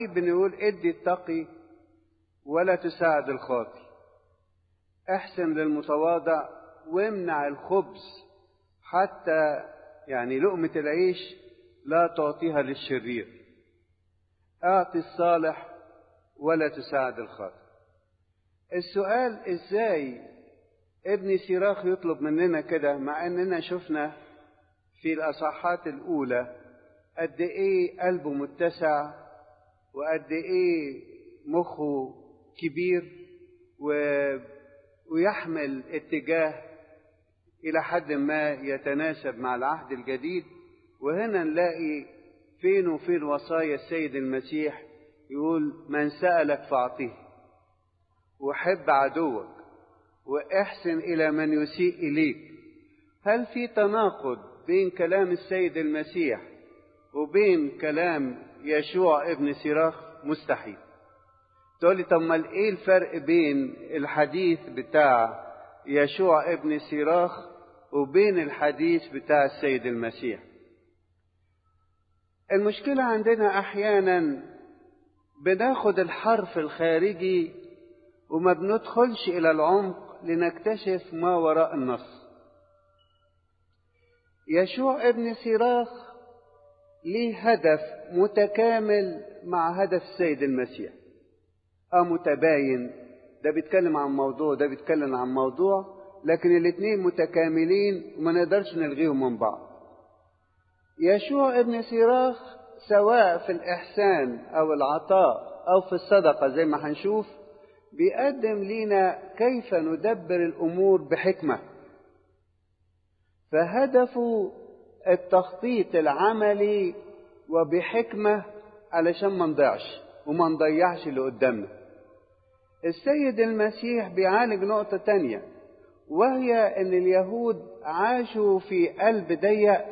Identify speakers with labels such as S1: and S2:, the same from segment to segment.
S1: بنقول ادي التقي ولا تساعد الخاطي احسن للمتواضع وامنع الخبز حتى يعني لقمة العيش لا تعطيها للشرير اعطي الصالح ولا تساعد الخاطئ السؤال ازاي ابن سيراخ يطلب مننا كده مع اننا شفنا في الاصحات الاولى قد ايه قلبه متسع وقد ايه مخه كبير و... ويحمل اتجاه الى حد ما يتناسب مع العهد الجديد وهنا نلاقي فين وفين وصايا السيد المسيح يقول من سألك فأعطيه وحب عدوك واحسن إلى من يسيء إليك هل في تناقض بين كلام السيد المسيح وبين كلام يشوع ابن سيراخ مستحيل تقول لي طب ما ايه الفرق بين الحديث بتاع يشوع ابن سيراخ وبين الحديث بتاع السيد المسيح المشكلة عندنا أحيانا بناخد الحرف الخارجي وما بندخلش إلى العمق لنكتشف ما وراء النص يشوع ابن سيراخ ليه هدف متكامل مع هدف السيد المسيح اه متباين ده بيتكلم عن موضوع ده بيتكلم عن موضوع لكن الاثنين متكاملين وما نقدرش نلغيهم من بعض يشوع ابن سيراخ سواء في الإحسان أو العطاء أو في الصدقة زي ما هنشوف بيقدم لنا كيف ندبر الأمور بحكمة فهدفه التخطيط العملي وبحكمة علشان ما نضيعش وما نضيعش اللي قدامنا السيد المسيح بيعالج نقطة تانية وهي ان اليهود عاشوا في قلب ضيق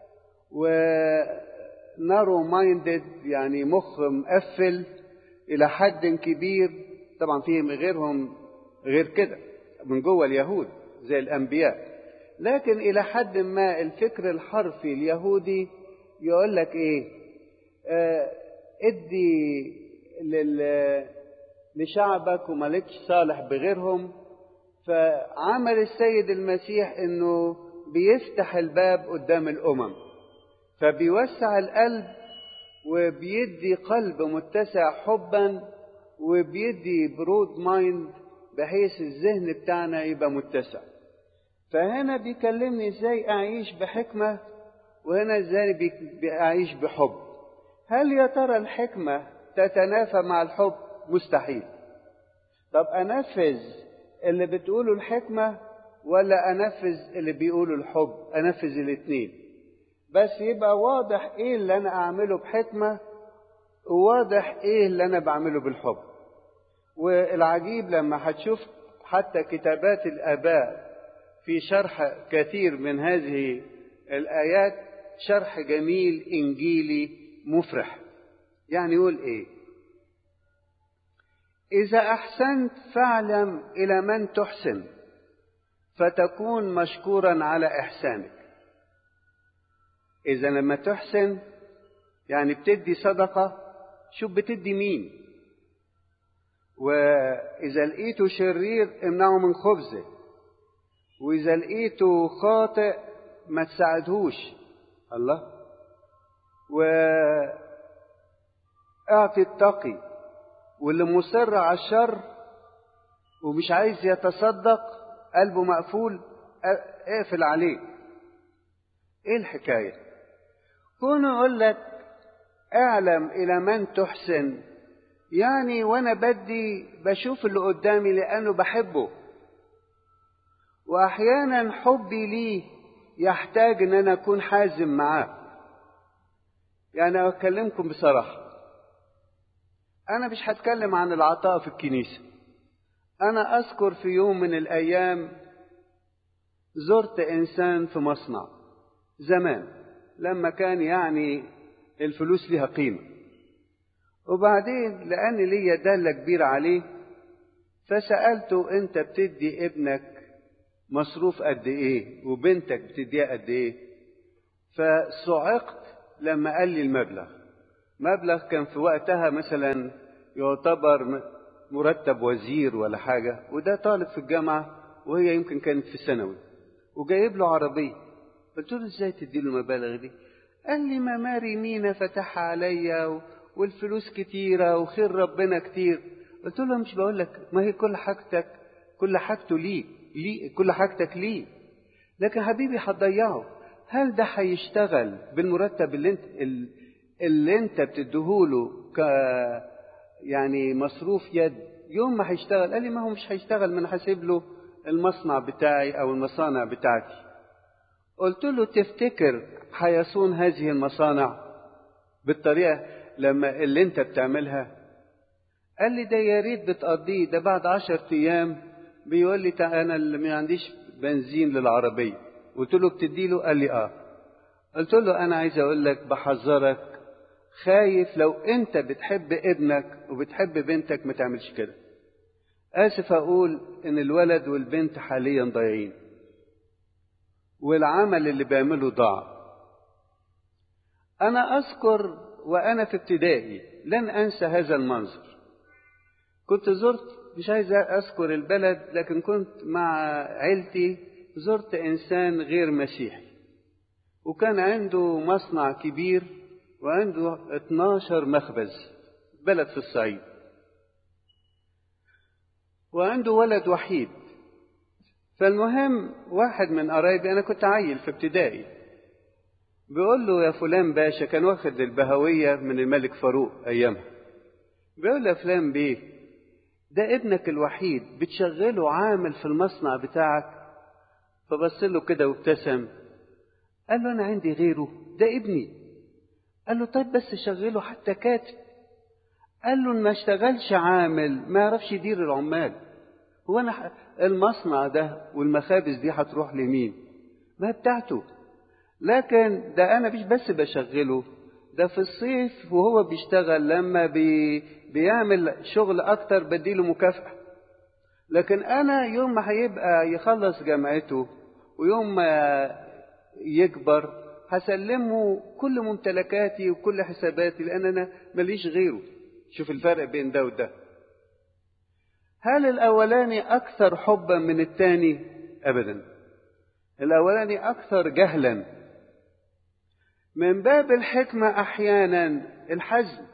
S1: ونارو مايندد يعني مخ مقفل الى حد كبير طبعا فيهم غيرهم غير كده من جوه اليهود زي الانبياء لكن الى حد ما الفكر الحرفي اليهودي يقول لك ايه آه ادي لل لشعبك ومالكش صالح بغيرهم فعمل السيد المسيح انه بيفتح الباب قدام الامم فبيوسع القلب وبيدي قلب متسع حبا وبيدي برود مايند بحيث الذهن بتاعنا يبقى متسع فهنا بيكلمني ازاي اعيش بحكمة وهنا ازاي اعيش بحب هل يا ترى الحكمة تتنافى مع الحب مستحيل طب انفذ اللي بتقوله الحكمة ولا انفذ اللي بيقوله الحب انفذ الاتنين بس يبقى واضح ايه اللي انا اعمله بحكمة وواضح ايه اللي انا بعمله بالحب والعجيب لما هتشوف حتى كتابات الاباء في شرح كثير من هذه الايات شرح جميل انجيلي مفرح يعني يقول ايه اذا احسنت فاعلم الى من تحسن فتكون مشكورا على احسانك اذا لما تحسن يعني بتدي صدقه شوف بتدي مين واذا لقيته شرير امنعه من خبزه واذا لقيته خاطئ ما تساعدهوش الله واعطي التقي واللي مصر على الشر ومش عايز يتصدق قلبه مقفول اقفل عليه ايه الحكايه كونه يقول لك اعلم الى من تحسن يعني وانا بدي بشوف اللي قدامي لانه بحبه واحيانا حبي ليه يحتاج ان انا اكون حازم معاه يعني اكلمكم بصراحه انا مش هتكلم عن العطاء في الكنيسه انا اذكر في يوم من الايام زرت انسان في مصنع زمان لما كان يعني الفلوس ليها قيمه وبعدين لان ليا داله كبيره عليه فسالته انت بتدي ابنك مصروف قد ايه وبنتك بتديها قد ايه فصعقت لما قال لي المبلغ مبلغ كان في وقتها مثلا يعتبر مرتب وزير ولا حاجة وده طالب في الجامعة وهي يمكن كانت في ثانوي وجايب له عربية قلت له ازاي تديله المبالغ دي قال لي ما ماري مينا فتحها عليا والفلوس كتيرة وخير ربنا كتير قلت له مش بقول لك ما هي كل حاجتك كل حاجته ليه ليه كل حاجتك ليه لكن حبيبي هتضيعه هل ده هيشتغل بالمرتب اللي انت اللي انت بتديهوله ك يعني مصروف يد يوم ما هيشتغل قال لي ما هو مش هيشتغل ما انا حاسب له المصنع بتاعي او المصانع بتاعتي قلت له تفتكر هيصون هذه المصانع بالطريقه لما اللي انت بتعملها قال لي ده يا ريت بتقضيه ده بعد عشر ايام بيقول لي انا اللي ما عنديش بنزين للعربيه قلت له بتدي له قال لي اه قلت له انا عايز اقول لك بحذرك خايف لو انت بتحب ابنك وبتحب بنتك ما تعملش كده اسف اقول ان الولد والبنت حاليا ضايعين والعمل اللي بيعمله ضاع انا اذكر وانا في ابتدائي لن انسى هذا المنظر كنت زرت مش عايز اذكر البلد لكن كنت مع عيلتي زرت انسان غير مسيحي وكان عنده مصنع كبير وعنده 12 مخبز بلد في الصعيد وعنده ولد وحيد فالمهم واحد من قرايبي انا كنت عيل في ابتدائي بيقول له يا فلان باشا كان واخد البهوية من الملك فاروق أيامها بيقول له يا فلان بيه ده ابنك الوحيد بتشغله عامل في المصنع بتاعك فبص له كده وابتسم قال له أنا عندي غيره ده ابني قال له طيب بس شغله حتى كاتب قال له ما اشتغلش عامل ما يعرفش يدير العمال هو انا المصنع ده والمخابز دي هتروح لمين ما بتاعته لكن ده انا مش بس بشغله ده في الصيف وهو بيشتغل لما بي بيعمل شغل اكتر بديله مكافأة لكن انا يوم ما هيبقى يخلص جامعته ويوم ما يكبر هسلمه كل ممتلكاتي وكل حساباتي لان انا ماليش غيره شوف الفرق بين ده وده هل الاولاني اكثر حبا من الثاني ابدا الاولاني اكثر جهلا من باب الحكمه احيانا الحزم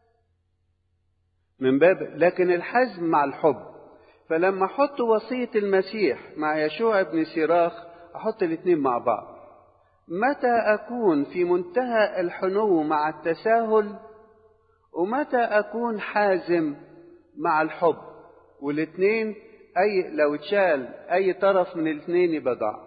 S1: من باب لكن الحزم مع الحب فلما احط وصيه المسيح مع يشوع بن سيراخ احط الاثنين مع بعض متى اكون في منتهى الحنو مع التساهل ومتى اكون حازم مع الحب والاثنين اي لو اتشال اي طرف من الاثنين يبقى ضاع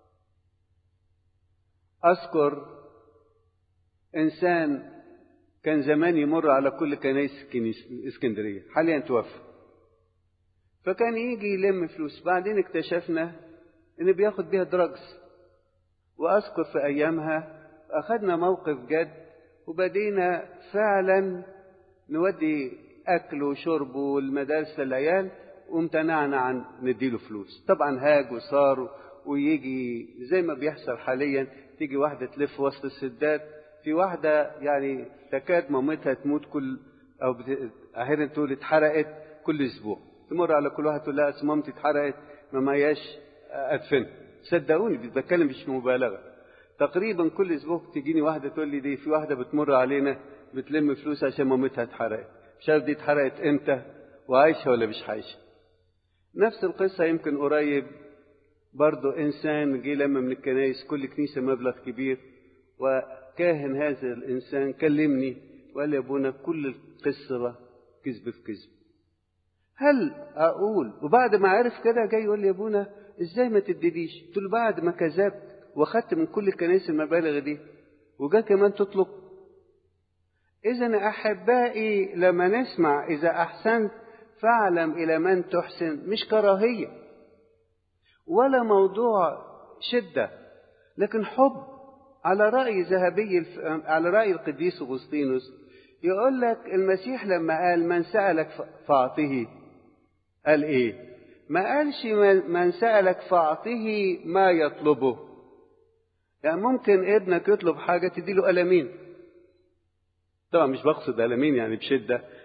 S1: اذكر انسان كان زمان يمر على كل كنائس اسكندريه حاليا توفى فكان يجي يلم فلوس بعدين اكتشفنا ان بياخد بيها دراجز واذكر في ايامها اخذنا موقف جد وبدينا فعلا نودي اكل وشرب والمدارس للعيال وامتنعنا عن نديله فلوس طبعا هاج وصار ويجي زي ما بيحصل حاليا تيجي واحده تلف وسط السدات في واحده يعني تكاد مامتها تموت كل او احيانا تقول اتحرقت كل اسبوع تمر على كل واحد تقول لها اصل مامتي اتحرقت ما معياش ادفنها صدقوني بتكلم مش مبالغه تقريبا كل اسبوع تجيني واحده تقول لي دي في واحده بتمر علينا بتلم فلوس عشان مامتها اتحرقت مش عارف دي اتحرقت امتى وعايشه ولا مش عايشه نفس القصه يمكن قريب برضو انسان جه لما من الكنايس كل كنيسه مبلغ كبير وكاهن هذا الانسان كلمني وقال لي يا ابونا كل القصه كذب في كذب هل اقول وبعد ما عرف كده جاي يقول لي يا ابونا ازاي ما تديليش قلت له بعد ما كذبت واخدت من كل الكنائس المبالغ دي وجا كمان تطلب اذا احبائي لما نسمع اذا احسنت فاعلم الى من تحسن مش كراهيه ولا موضوع شده لكن حب على راي ذهبي على راي القديس اغسطينوس يقول لك المسيح لما قال من سالك فاعطه قال ايه ما قالش من سالك فاعطه ما يطلبه يعني ممكن ابنك يطلب حاجه تديله قلمين طبعا مش بقصد ألمين يعني بشدة